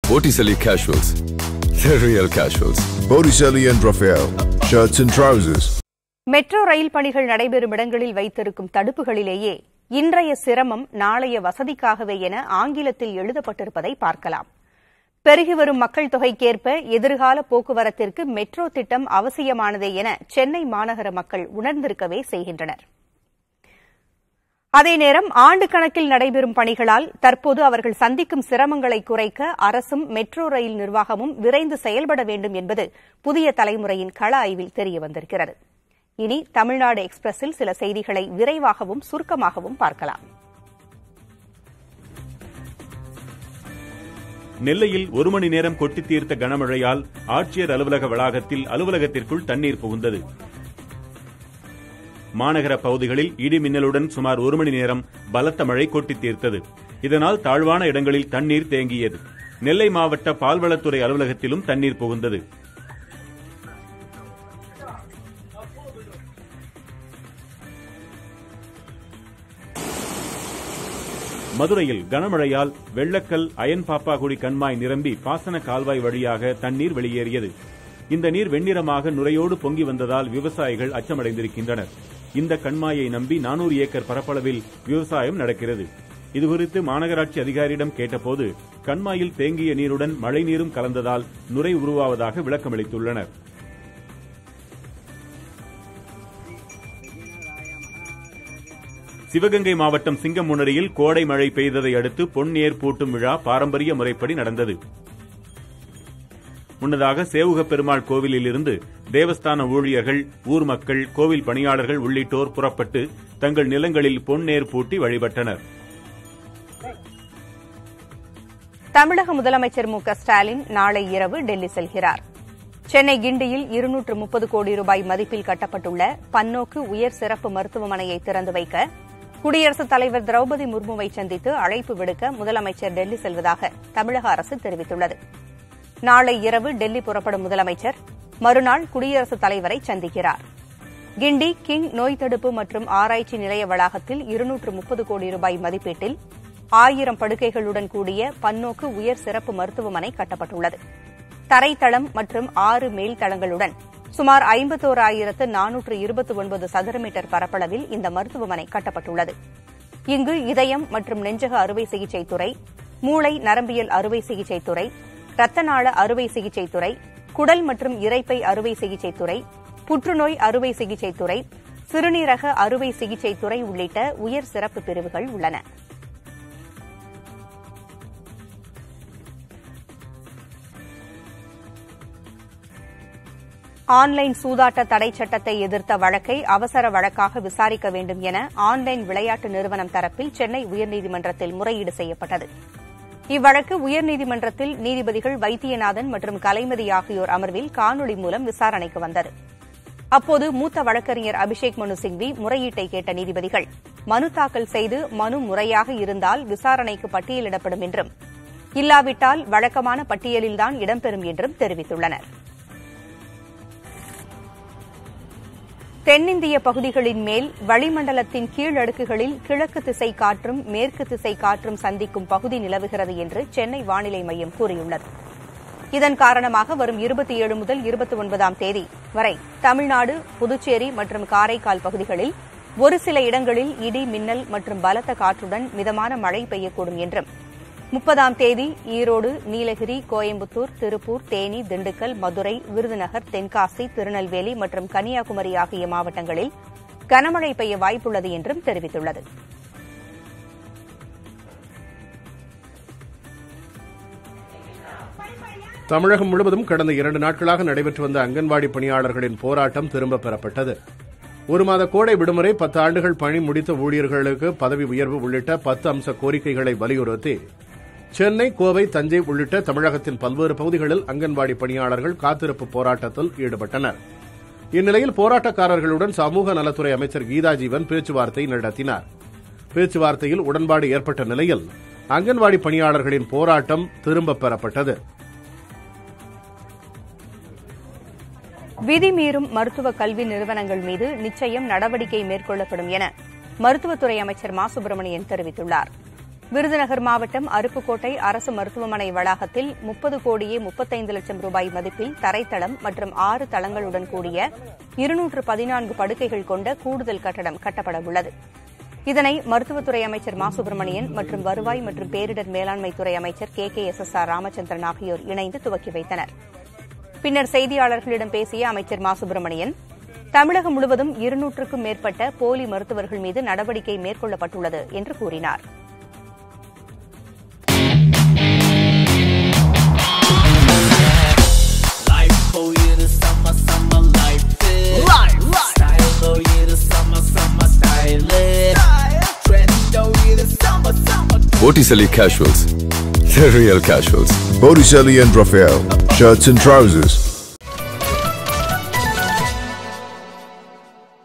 Botticelli Casuals. The real casuals. Botticelli and Raphael, shirts and trousers. Metro rail பணிகள் நடைபெறும் இடங்களில் வைத்திருக்கும் தடுப்புகளிலேயே இன்றைய சிரமம் நாளைய வசதிக்காகவே என ஆங்கிலத்தில் எழுதப்பட்டிருப்பதை பார்க்கலாம் பெருகி வரும் மக்கள் தொகைக்கேற்ப எதிர்கால போக்குவரத்திற்கு மெட்ரோ திட்டம் அவசியமானதே என சென்னை மாநகர மக்கள் உணர்ந்திருக்கவே செய்கின்றனர் அதே நேரம் ஆண்டு கணக்கில் நடைபெறும் பணிகளால் தற்போது அவர்கள் சந்திக்கும் சிரமங்களை குறைக்க அரசும் மெட்ரோ ரயில் நிர்வாகமும் விரைந்து செயல்பட வேண்டும் என்பது புதிய தலைமுறையின் கள ஆய்வில் தெரிய வந்திருக்கிறது இனி தமிழ்நாடு எக்ஸ்பிரஸில் சில செய்திகளை விரைவாகவும் சுருக்கமாகவும் பார்க்கலாம் நெல்லையில் ஒரு மணி நேரம் கொட்டி தீர்த்த கனமழையால் ஆட்சியர் அலுவலக வளாகத்தில் அலுவலகத்திற்குள் தண்ணீர் புகுந்தது மாநகர பகுதிகளில் இடி மின்னலுடன் சுமார் ஒரு மணி நேரம் பலத்த மழை கொட்டி தீர்த்தது இதனால் தாழ்வான இடங்களில் தண்ணீர் தேங்கியது நெல்லை மாவட்ட பால்வளத்துறை அலுவலகத்திலும் தண்ணீர் புகுந்தது மதுரையில் கனமழையால் வெள்ளக்கல் அயன் பாப்பாகுடி கண்மாய் நிரம்பி பாசன கால்வாய் வழியாக தண்ணீர் வெளியேறியது இந்த நீர் வெண்ணிறமாக நுரையோடு பொங்கி வந்ததால் விவசாயிகள் அச்சமடைந்திருக்கின்றனர் இந்த கண்மாயை நம்பி நானூறு ஏக்கர் பரப்பளவில் விவசாயம் நடக்கிறது இதுகுறித்து மாநகராட்சி அதிகாரியிடம் கேட்டபோது கண்மாயில் தேங்கிய நீருடன் மழைநீரும் கலந்ததால் நுரை உருவாவதாக விளக்கமளித்துள்ளனர் சிவகங்கை மாவட்டம் சிங்கமுனரியில் கோடை மழை பெய்ததை அடுத்து பொன்னேர் பூட்டும் விழா பாரம்பரிய முறைப்படி நடந்தது முன்னதாக சேவுக பெருமாள் கோவிலில் இருந்து தேவஸ்தான ஊழியர்கள் ஊர் மக்கள் கோவில் பணியாளர்கள் உள்ளிட்டோர் புறப்பட்டு தங்கள் நிலங்களில் பொன்னேர் பூட்டி வழிபட்டனர் தமிழக முதலமைச்சர் மு க ஸ்டாலின் நாளை இரவு டெல்லி செல்கிறார் சென்னை கிண்டியில் இருநூற்று முப்பது கோடி ரூபாய் மதிப்பில் கட்டப்பட்டுள்ள பன்னோக்கு உயர் சிறப்பு மருத்துவமனையை திறந்து வைக்க குடியரசுத் தலைவர் திரௌபதி முர்முவை சந்தித்து அழைப்பு விடுக்க முதலமைச்சர் டெல்லி செல்வதாக தமிழக அரசு தெரிவித்துள்ளது நாளை இரவு டெல்லி புறப்படும் முதலமைச்சர் மறுநாள் குடியரசுத் தலைவரை சந்திக்கிறார் கிண்டி கிங் நோய் தடுப்பு மற்றும் ஆராய்ச்சி நிலைய வளாகத்தில் இருநூற்று முப்பது கோடி ரூபாய் மதிப்பீட்டில் ஆயிரம் படுக்கைகளுடன் கூடிய பன்னோக்கு உயர் சிறப்பு மருத்துவமனை கட்டப்பட்டுள்ளது தரைத்தளம் மற்றும் ஆறு மேல் தளங்களுடன் சுமார் ஐம்பத்தோராயிரத்து நானூற்று இருபத்தி ஒன்பது சதுர மீட்டர் பரப்பளவில் இந்த மருத்துவமனை கட்டப்பட்டுள்ளது இங்கு இதயம் மற்றும் நெஞ்சக அறுவை சிகிச்சை துறை மூளை நரம்பியல் அறுவை சிகிச்சை துறை ரத்தநாள அறுவை சிகிச்சை துறை குடல் மற்றும் இரைப்பை அறுவை சிகிச்சை துறை புற்றுநோய் அறுவை சிகிச்சை துறை சிறுநீரக அறுவை சிகிச்சை துறை உள்ளிட்ட உயர் சிறப்பு பிரிவுகள் உள்ளன ஆன்லைன் சூதாட்ட தடை சட்டத்தை எதிர்த்த வழக்கை அவசர வழக்காக விசாரிக்க வேண்டும் என ஆன்லைன் விளையாட்டு நிறுவனம் தரப்பில் சென்னை உயர்நீதிமன்றத்தில் முறையீடு செய்யப்பட்டது இவ்வழக்கு உயர்நீதிமன்றத்தில் நீதிபதிகள் வைத்தியநாதன் மற்றும் கலைமதி ஆகியோர் அமர்வில் காணொலி மூலம் விசாரணைக்கு வந்தது அப்போது மூத்த வழக்கறிஞர் அபிஷேக் மனு சிங்வி முறையீட்டை கேட்ட நீதிபதிகள் மனு தாக்கல் செய்து மனு முறையாக இருந்தால் விசாரணைக்கு பட்டியலிடப்படும் என்றும் இல்லாவிட்டால் வழக்கமான பட்டியலில்தான் இடம்பெறும் என்றும் தெரிவித்துள்ளனா் தென்னிந்திய பகுதிகளின் மேல் வளிமண்டலத்தின் கீழடுக்குகளில் கிழக்கு திசை காற்றும் மேற்கு திசை காற்றும் சந்திக்கும் பகுதி நிலவுகிறது என்று சென்னை வானிலை மையம் கூறியுள்ளது இதன் காரணமாக வரும் இருபத்தி ஏழு முதல் இருபத்தி ஒன்பதாம் தேதி வரை தமிழ்நாடு புதுச்சேரி மற்றும் காரைக்கால் பகுதிகளில் ஒரு சில இடங்களில் இடி மின்னல் மற்றும் பலத்த காற்றுடன் மிதமான மழை பெய்யக்கூடும் என்றும் முப்பதாம் தேதி ஈரோடு நீலகிரி கோயம்புத்தூர் திருப்பூர் தேனி திண்டுக்கல் மதுரை விருதுநகர் தென்காசி திருநெல்வேலி மற்றும் கன்னியாகுமரி ஆகிய மாவட்டங்களில் கனமழை பெய்ய வாய்ப்புள்ளது என்றும் தெரிவித்துள்ளது தமிழகம் முழுவதும் கடந்த இரண்டு நாட்களாக நடைபெற்று வந்த அங்கன்வாடி பணியாளர்களின் போராட்டம் திரும்பப் பெறப்பட்டது ஒரு மாத கோடை விடுமுறை பத்து ஆண்டுகள் பணி முடித்த ஊழியர்களுக்கு பதவி உயர்வு உள்ளிட்ட பத்து அம்ச கோரிக்கைகளை வலியுறுத்தி சென்னை கோவை தஞ்சை உள்ளிட்ட தமிழகத்தின் பல்வேறு பகுதிகளில் அங்கன்வாடி பணியாளர்கள் காத்திருப்பு போராட்டத்தில் ஈடுபட்டனர் இந்நிலையில் போராட்டக்காரர்களுடன் சமூக நலத்துறை அமைச்சர் கீதா ஜீவன் பேச்சுவார்த்தை நடத்தினார் பேச்சுவார்த்தையில் உடன்பாடு ஏற்பட்ட நிலையில் அங்கன்வாடி பணியாளர்களின் போராட்டம் திரும்பப் பெறப்பட்டது விதிமீறும் மருத்துவ கல்வி நிறுவனங்கள் மீது நிச்சயம் நடவடிக்கை மேற்கொள்ளப்படும் என மருத்துவத்துறை அமைச்சர் மா சுப்பிரமணியன் தெரிவித்துள்ளார் விருதுநகர் மாவட்டம் அருப்புக்கோட்டை அரசு மருத்துவமனை வளாகத்தில் முப்பது கோடியே முப்பத்தைந்து லட்சம் ரூபாய் மதிப்பில் தரைத்தளம் மற்றும் ஆறு தளங்களுடன் கூடிய இருநூற்று பதினான்கு படுக்கைகள் கொண்ட கூடுதல் கட்டடம் கட்டப்பட உள்ளது இதனை மருத்துவத்துறை அமைச்சர் மா சுப்பிரமணியன் மற்றும் வருவாய் மற்றும் பேரிடர் மேலாண்மைத்துறை அமைச்சர் K K S S R Ramachandran ஆகியோர் இணைந்து துவக்கி வைத்தனர் பின்னர் செய்தியாளர்களிடம் பேசிய அமைச்சர் மா சுப்பிரமணியன் தமிழகம் முழுவதும் இருநூற்றுக்கும் மேற்பட்ட போலி மருத்துவர்கள் மீது நடவடிக்கை மேற்கொள்ளப்பட்டுள்ளது என்று கூறினார் Life for you the summer, summer life is. Life, life. Style for you the summer, summer style is. Trend for you the summer, summer. Botticelli Casuals. The real casuals. Botticelli and Raphael, shirts and trousers.